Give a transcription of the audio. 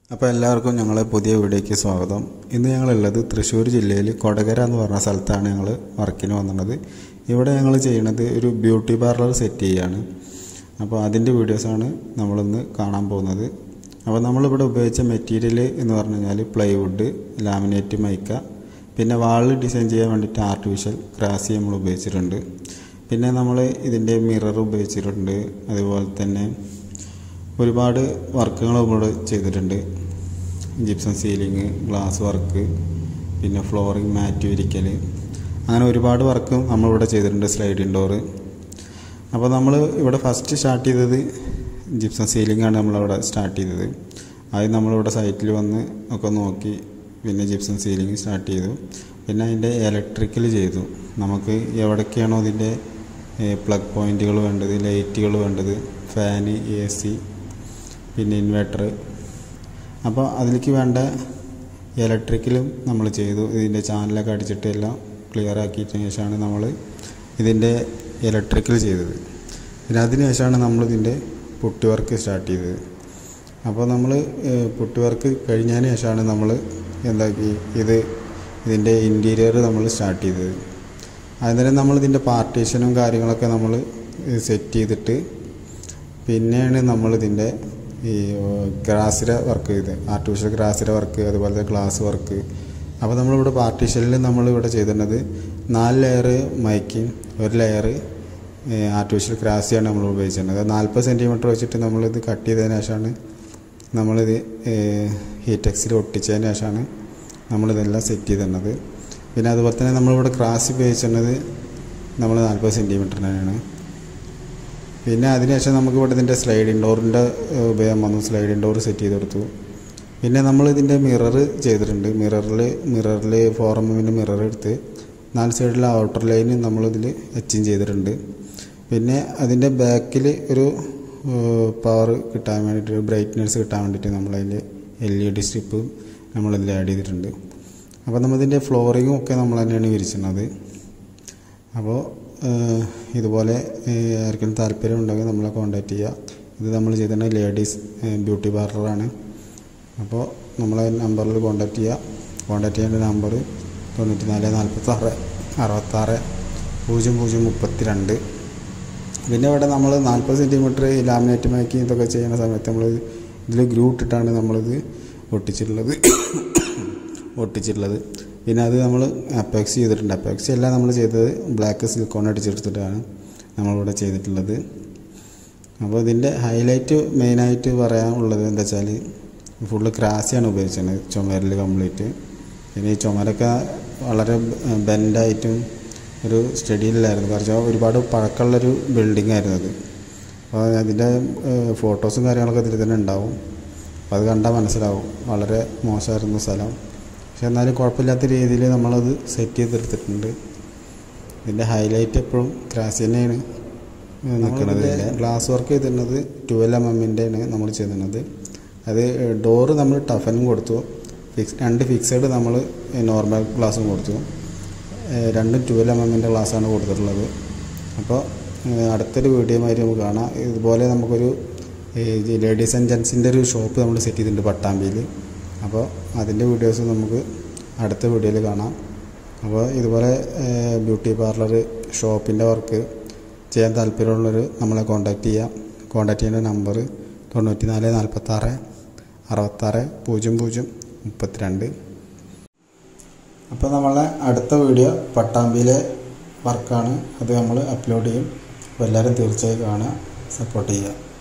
അപ്പോൾ എല്ലാവർക്കും ഞങ്ങളെ പുതിയ വീഡിയോയ്ക്ക് സ്വാഗതം ഇന്ന് ഞങ്ങളുള്ളത് തൃശ്ശൂർ ജില്ലയിൽ കൊടകര എന്ന് പറഞ്ഞ സ്ഥലത്താണ് ഞങ്ങൾ വർക്കിന് വന്നത് ഇവിടെ ഞങ്ങൾ ചെയ്യുന്നത് ഒരു ബ്യൂട്ടി പാർലർ സെറ്റ് ചെയ്യുകയാണ് അപ്പോൾ അതിൻ്റെ വീഡിയോസാണ് നമ്മളിന്ന് കാണാൻ പോകുന്നത് അപ്പോൾ നമ്മളിവിടെ ഉപയോഗിച്ച മെറ്റീരിയൽ എന്ന് പറഞ്ഞു കഴിഞ്ഞാൽ പ്ലൈവുഡ് ലാമിനേറ്റ് മൈക്ക പിന്നെ വാൾ ഡിസൈൻ ചെയ്യാൻ വേണ്ടിയിട്ട് ആർട്ടിഫിഷ്യൽ ഗ്രാസി നമ്മൾ ഉപയോഗിച്ചിട്ടുണ്ട് പിന്നെ നമ്മൾ ഇതിൻ്റെ മിറർ ഉപയോഗിച്ചിട്ടുണ്ട് അതുപോലെ തന്നെ ഒരുപാട് വർക്കുകൾ നമ്മൾ ചെയ്തിട്ടുണ്ട് ജിപ്സം സീലിംഗ് ഗ്ലാസ് വർക്ക് പിന്നെ ഫ്ലോറിംഗ് മാറ്റ് വിരിക്കൽ അങ്ങനെ ഒരുപാട് വർക്കും നമ്മളിവിടെ ചെയ്തിട്ടുണ്ട് സ്ലൈഡിങ് ഡോറ് അപ്പോൾ നമ്മൾ ഇവിടെ ഫസ്റ്റ് സ്റ്റാർട്ട് ചെയ്തത് ജിപ്സം സീലിംഗ് ആണ് നമ്മളിവിടെ സ്റ്റാർട്ട് ചെയ്തത് ആദ്യം നമ്മളിവിടെ സൈറ്റിൽ വന്ന് ഒക്കെ നോക്കി പിന്നെ ജിപ്സം സീലിംഗ് സ്റ്റാർട്ട് ചെയ്തു പിന്നെ അതിൻ്റെ ഇലക്ട്രിക്കൽ ചെയ്തു നമുക്ക് എവിടേക്കാണോ അതിൻ്റെ പ്ലഗ് പോയിൻറ്റുകൾ വേണ്ടത് ലൈറ്റുകൾ വേണ്ടത് ഫാന് എ സി പിന്നെ ഇൻവെർട്ടർ അപ്പോൾ അതിലേക്ക് വേണ്ട ഇലക്ട്രിക്കലും നമ്മൾ ചെയ്തു ഇതിൻ്റെ ചാനലൊക്കെ അടിച്ചിട്ട് എല്ലാം ക്ലിയർ ആക്കിയതിന് ശേഷമാണ് നമ്മൾ ഇതിൻ്റെ ഇലക്ട്രിക്കൽ ചെയ്തത് പിന്നെ അതിന് ശേഷമാണ് നമ്മൾ ഇതിൻ്റെ പുട്ടി വർക്ക് സ്റ്റാർട്ട് ചെയ്തത് അപ്പോൾ നമ്മൾ പുട്ടി വർക്ക് കഴിഞ്ഞതിന് ശേഷമാണ് നമ്മൾ എന്താക്കി ഇത് ഇതിൻ്റെ ഇൻറ്റീരിയർ നമ്മൾ സ്റ്റാർട്ട് ചെയ്തത് അന്നേരം നമ്മൾ ഇതിൻ്റെ പാർട്ടീഷനും കാര്യങ്ങളൊക്കെ നമ്മൾ സെറ്റ് ചെയ്തിട്ട് പിന്നെയാണ് നമ്മൾ ഇതിൻ്റെ ഈ ഗ്രാസിര വർക്ക് ചെയ്ത് ആർട്ടിഫിഷ്യൽ ഗ്രാസിര വർക്ക് അതുപോലെ ഗ്ലാസ് വർക്ക് അപ്പോൾ നമ്മളിവിടെ പാർട്ടീഷനിൽ നമ്മളിവിടെ ചെയ്തിരുന്നത് നാല് ലെയർ മൈക്കിങ് ഒരു ലെയർ ആർട്ടിഫിഷ്യൽ ഗ്രാസിയാണ് നമ്മൾ ഉപയോഗിച്ചിരുന്നത് അത് നാൽപ്പത് സെൻറ്റിമീറ്റർ വെച്ചിട്ട് നമ്മളിത് കട്ട് ചെയ്തതിന് ശേഷമാണ് നമ്മളിത് ഹീറ്റെക്സിൽ ഒട്ടിച്ചതിന് ശേഷമാണ് നമ്മളിതെല്ലാം സെറ്റ് ചെയ്തിരുന്നത് പിന്നെ അതുപോലെ തന്നെ നമ്മളിവിടെ ക്രാസ് ഉപയോഗിച്ചിരുന്നത് നമ്മൾ നാൽപ്പത് സെൻറ്റിമീറ്ററിനാണ് പിന്നെ അതിനുശേഷം നമുക്ക് ഇവിടെ ഇതിൻ്റെ സ്ലൈഡിങ് ഡോറിൻ്റെ ഉപയോഗം വന്നു സ്ലൈഡിങ് ഡോർ സെറ്റ് ചെയ്ത് കൊടുത്തു പിന്നെ നമ്മൾ ഇതിൻ്റെ മിറർ ചെയ്തിട്ടുണ്ട് മിററിൽ മിററിൽ ഫോർ എം എമ്മിൻ്റെ മിറർ എടുത്ത് നാല് സൈഡിലെ ഔട്ടർ ലൈൻ നമ്മളിതിൽ എച്ചിങ് ചെയ്തിട്ടുണ്ട് പിന്നെ അതിൻ്റെ ബാക്കിൽ ഒരു പവർ കിട്ടാൻ വേണ്ടിയിട്ട് ബ്രൈറ്റ്നെസ് കിട്ടാൻ വേണ്ടിയിട്ട് നമ്മളതിൽ എൽ ഇ ഡി സ്ട്രിപ്പ് നമ്മളിതിൽ ആഡ് ചെയ്തിട്ടുണ്ട് അപ്പോൾ നമ്മളിതിൻ്റെ ഫ്ലോറിങ്ങും ഒക്കെ നമ്മൾ തന്നെയാണ് വിരിച്ചിരുന്നത് അപ്പോൾ ഇതുപോലെ ആർക്കും താല്പര്യം ഉണ്ടെങ്കിൽ നമ്മളെ കോൺടാക്റ്റ് ചെയ്യുക ഇത് നമ്മൾ ചെയ്തിട്ടുണ്ട് ലേഡീസ് ബ്യൂട്ടി പാർലറാണ് അപ്പോൾ നമ്മളെ നമ്പറിൽ കോൺടാക്റ്റ് ചെയ്യുക കോൺടാക്റ്റ് ചെയ്യേണ്ട നമ്പർ തൊണ്ണൂറ്റി നാല് നാൽപ്പത്താറ് അറുപത്താറ് പൂജ്യം പൂജ്യം മുപ്പത്തി രണ്ട് പിന്നെ ഇവിടെ നമ്മൾ നാൽപ്പത് സെൻറ്റിമീറ്റർ ലാമിനേറ്റ് മേക്കിംഗ് ഇതൊക്കെ ചെയ്യുന്ന സമയത്ത് നമ്മൾ ഇതിൽ ഗ്രൂ ഇട്ടിട്ടാണ് നമ്മളിത് ഒട്ടിച്ചിട്ടുള്ളത് ഒട്ടിച്ചിട്ടുള്ളത് പിന്നെ അത് നമ്മൾ അപ്പാക്സ് ചെയ്തിട്ടുണ്ട് അപ്പാക്സ് എല്ലാം നമ്മൾ ചെയ്തത് ബ്ലാക്ക് സിലിക്കോൺ അടിച്ചെടുത്തിട്ടാണ് നമ്മളിവിടെ ചെയ്തിട്ടുള്ളത് അപ്പോൾ ഇതിൻ്റെ ഹൈലൈറ്റ് മെയിനായിട്ട് പറയാനുള്ളത് എന്താ വെച്ചാൽ ഫുള്ള് ക്രാസിയാണ് ഉപയോഗിച്ചത് ചുമരിൽ കംപ്ലീറ്റ് പിന്നെ ഈ ചുമരൊക്കെ വളരെ ബെൻഡായിട്ടും ഒരു സ്റ്റഡിയിലായിരുന്നു കാരണം ഒരുപാട് പഴക്കമുള്ളൊരു ബിൽഡിംഗ് ആയിരുന്നു അത് അപ്പോൾ അതിൻ്റെ ഫോട്ടോസും കാര്യങ്ങളൊക്കെ ഇതിൽ തന്നെ ഉണ്ടാവും അപ്പോൾ അത് കണ്ടാൽ മനസ്സിലാവും വളരെ മോശമായിരുന്നു സ്ഥലം പക്ഷെ എന്നാലും കുഴപ്പമില്ലാത്ത രീതിയിൽ നമ്മളത് സെറ്റ് ചെയ്തെടുത്തിട്ടുണ്ട് ഇതിൻ്റെ ഹൈലൈറ്റ് എപ്പോഴും ക്രാസ് തന്നെയാണ് നിൽക്കുന്നത് ഗ്ലാസ് വർക്ക് ചെയ്തിരുന്നത് ട്വൽവ് എം എമ്മിൻ്റെയാണ് നമ്മൾ ചെയ്തിരുന്നത് അത് ഡോറ് നമ്മൾ ടഫനും കൊടുത്തു ഫിക്സ് രണ്ട് ഫിക്സഡ് നമ്മൾ നോർമൽ ഗ്ലാസും കൊടുത്തു രണ്ടും ട്വൽവ് എം എമ്മിൻ്റെ ഗ്ലാസ്സാണ് കൊടുത്തിട്ടുള്ളത് അപ്പോൾ അടുത്തൊരു വീഡിയോ മാതിരി നമുക്ക് കാണാം ഇതുപോലെ നമുക്കൊരു ലേഡീസ് ആൻഡ് ജെൻസിൻ്റെ ഒരു ഷോപ്പ് നമ്മൾ സെറ്റ് ചെയ്തിട്ടുണ്ട് പട്ടാമ്പിയിൽ അപ്പോൾ അതിൻ്റെ വീഡിയോസ് നമുക്ക് അടുത്ത വീഡിയോയിൽ കാണാം അപ്പോൾ ഇതുപോലെ ബ്യൂട്ടി പാർലർ ഷോപ്പിൻ്റെ വർക്ക് ചെയ്യാൻ താല്പര്യമുള്ളവർ നമ്മളെ കോൺടാക്റ്റ് ചെയ്യാം കോൺടാക്റ്റ് ചെയ്യേണ്ട നമ്പർ തൊണ്ണൂറ്റി നാല് നാൽപ്പത്താറ് അറുപത്താറ് പൂജ്യം പൂജ്യം മുപ്പത്തിരണ്ട് അപ്പോൾ നമ്മളെ അടുത്ത വീഡിയോ പട്ടാമ്പിയിലെ വർക്കാണ് അത് നമ്മൾ അപ്ലോഡ് ചെയ്യും അപ്പോൾ എല്ലാവരും തീർച്ചയായും കാണുക സപ്പോർട്ട് ചെയ്യുക